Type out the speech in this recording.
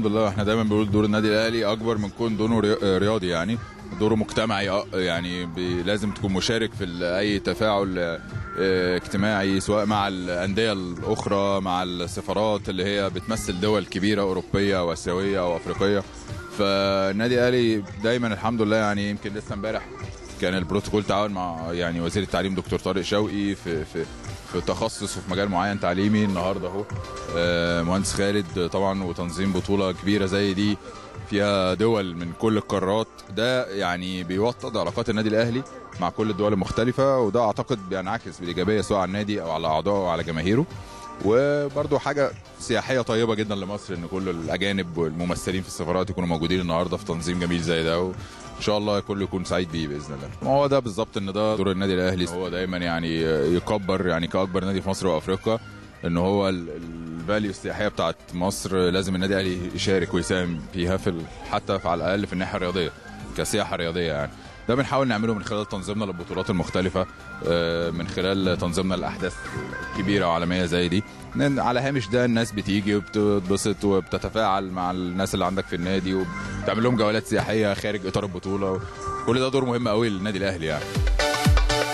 الحمد لله احنا دايما بنقول دور النادي الاهلي اكبر من كون دوره ري- رياضي يعني دوره مجتمعي اه، يعني بي- لازم تكون مشارك في ال- اي تفاعل اه، اجتماعي سواء مع الانديه الاخرى مع السفارات اللي هي بتمثل دول كبيره اوروبيه او اسيويه او افريقيه فالنادي الاهلي دايما الحمد لله يعني يمكن لسه امبارح كان البروتوكول تعاون مع يعني وزير التعليم دكتور طارق شوقي في في في تخصص وفي مجال معين تعليمي النهارده اهو آه، مهندس خالد طبعا وتنظيم بطوله كبيره زي دي فيها دول من كل القارات ده يعني بيوطد علاقات النادي الاهلي مع كل الدول المختلفه وده اعتقد بينعكس بالايجابيه سواء على النادي او على اعضائه او على جماهيره وبرضه حاجه سياحيه طيبه جدا لمصر ان كل الاجانب والممثلين في السفارات يكونوا موجودين النهارده في تنظيم جميل زي ده وان شاء الله كله يكون سعيد بيه باذن الله ما هو ده بالظبط ان ده دور النادي الاهلي هو دايما يعني يكبر يعني كاكبر نادي في مصر وافريقيا ان هو الفاليو السياحيه بتاعت مصر لازم النادي الاهلي يشارك ويساهم فيها في ال- حتى في على الاقل في الناحيه الرياضيه كسياحه رياضيه يعني ده بنحاول نعمله من خلال تنظيمنا للبطولات المختلفه آه، من خلال تنظيمنا للاحداث كبيره وعالميه زي دي لأن على هامش ده الناس بتيجي وبتتبسط وبتتفاعل مع الناس اللي عندك في النادي وبتعمل لهم جولات سياحيه خارج اطار البطوله كل ده دور مهم قوي للنادي الاهلي يعني